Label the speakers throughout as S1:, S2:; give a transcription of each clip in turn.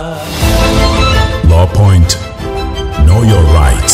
S1: Law Point. Know your rights.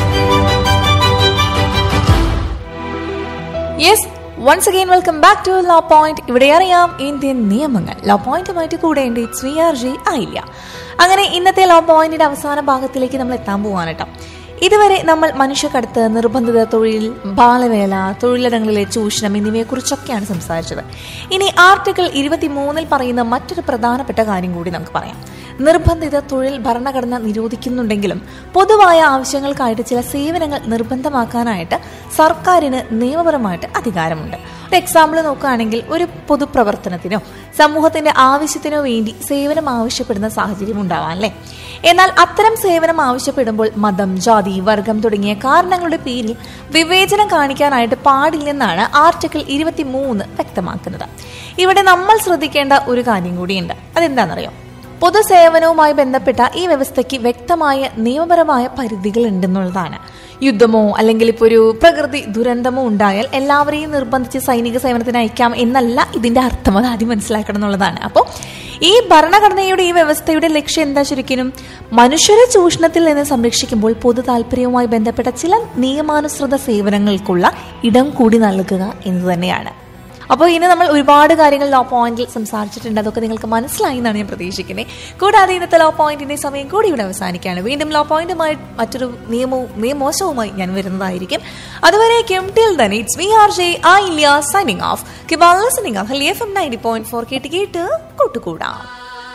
S2: Yes once again welcome back to law point ഇവിടെ അറിയാം Indian നിയമങ്ങൾ law പോയിന്റുമായിട്ട് കൂടെ ഉണ്ട് ഇറ്റ്സ് വി ആർ ജി ആയില്ല അങ്ങനെ ഇന്നത്തെ ലോ പോയിന്റിന്റെ അവസാന ഭാഗത്തിലേക്ക് നമ്മൾ എത്താൻ പോവാണ് കേട്ടോ ഇതുവരെ നമ്മൾ മനുഷ്യക്കടത്ത് നിർബന്ധിത തൊഴിൽ ബാലവേല തൊഴിലിടങ്ങളിലെ ചൂഷണം എന്നിവയെക്കുറിച്ചൊക്കെയാണ് സംസാരിച്ചത് ഇനി ആർട്ടിക്കിൾ ഇരുപത്തിമൂന്നിൽ പറയുന്ന മറ്റൊരു പ്രധാനപ്പെട്ട കാര്യം കൂടി നമുക്ക് പറയാം നിർബന്ധിത തൊഴിൽ ഭരണഘടന നിരോധിക്കുന്നുണ്ടെങ്കിലും പൊതുവായ ആവശ്യങ്ങൾക്കായിട്ട് ചില സേവനങ്ങൾ നിർബന്ധമാക്കാനായിട്ട് സർക്കാരിന് നിയമപരമായിട്ട് അധികാരമുണ്ട് ഒരു എക്സാമ്പിൾ നോക്കുകയാണെങ്കിൽ ഒരു പൊതുപ്രവർത്തനത്തിനോ സമൂഹത്തിന്റെ ആവശ്യത്തിനോ വേണ്ടി സേവനം ആവശ്യപ്പെടുന്ന സാഹചര്യം ഉണ്ടാവാം അല്ലേ എന്നാൽ അത്തരം സേവനം ആവശ്യപ്പെടുമ്പോൾ മതം ജാതി വർഗം തുടങ്ങിയ കാരണങ്ങളുടെ പേരിൽ വിവേചനം കാണിക്കാനായിട്ട് പാടില്ലെന്നാണ് ആർട്ടിക്കിൾ ഇരുപത്തി മൂന്ന് വ്യക്തമാക്കുന്നത് ഇവിടെ നമ്മൾ ശ്രദ്ധിക്കേണ്ട ഒരു കാര്യം കൂടിയുണ്ട് അതെന്താണെന്നറിയോ പൊതുസേവനവുമായി ബന്ധപ്പെട്ട ഈ വ്യവസ്ഥയ്ക്ക് വ്യക്തമായ നിയമപരമായ പരിധികൾ ഉണ്ടെന്നുള്ളതാണ് യുദ്ധമോ അല്ലെങ്കിൽ ഇപ്പോൾ ഒരു പ്രകൃതി ദുരന്തമോ ഉണ്ടായാൽ എല്ലാവരെയും നിർബന്ധിച്ച് സൈനിക സേവനത്തിന് അയക്കാം എന്നല്ല ഇതിന്റെ അർത്ഥം അത് ആദ്യം മനസ്സിലാക്കണം എന്നുള്ളതാണ് അപ്പോൾ ഈ ഭരണഘടനയുടെ ഈ വ്യവസ്ഥയുടെ ലക്ഷ്യം എന്താ ശരിക്കും മനുഷ്യരെ ചൂഷണത്തിൽ നിന്ന് സംരക്ഷിക്കുമ്പോൾ പൊതു താല്പര്യവുമായി ബന്ധപ്പെട്ട ചില നിയമാനുസൃത സേവനങ്ങൾക്കുള്ള ഇടം കൂടി നൽകുക എന്ന് തന്നെയാണ് അപ്പോൾ ഇനി നമ്മൾ ഒരുപാട് കാര്യങ്ങൾ ലോ പോയിന്റിൽ സംസാരിച്ചിട്ടുണ്ട് അതൊക്കെ നിങ്ങൾക്ക് മനസ്സിലായി എന്നാണ് ഞാൻ പ്രതീക്ഷിക്കുന്നത് കൂടാതെ ഇന്നത്തെ ലോ പോയിന്റിന്റെ സമയം കൂടി ഇവിടെ അവസാനിക്കുകയാണ് വീണ്ടും ലോ പോയിന്റുമായി മറ്റൊരു നിയമവും നിയമോശവുമായി ഞാൻ വരുന്നതായിരിക്കും അതുവരേക്കും till then it's V R J I ഇല്ല സൈനിങ് ഓഫ് കിബാൾ ലിസണിങ് ഓഫ് ഹലിയ F M ninety point four കേട്ട് കേട്ട് കൂട്ടുകൂടാം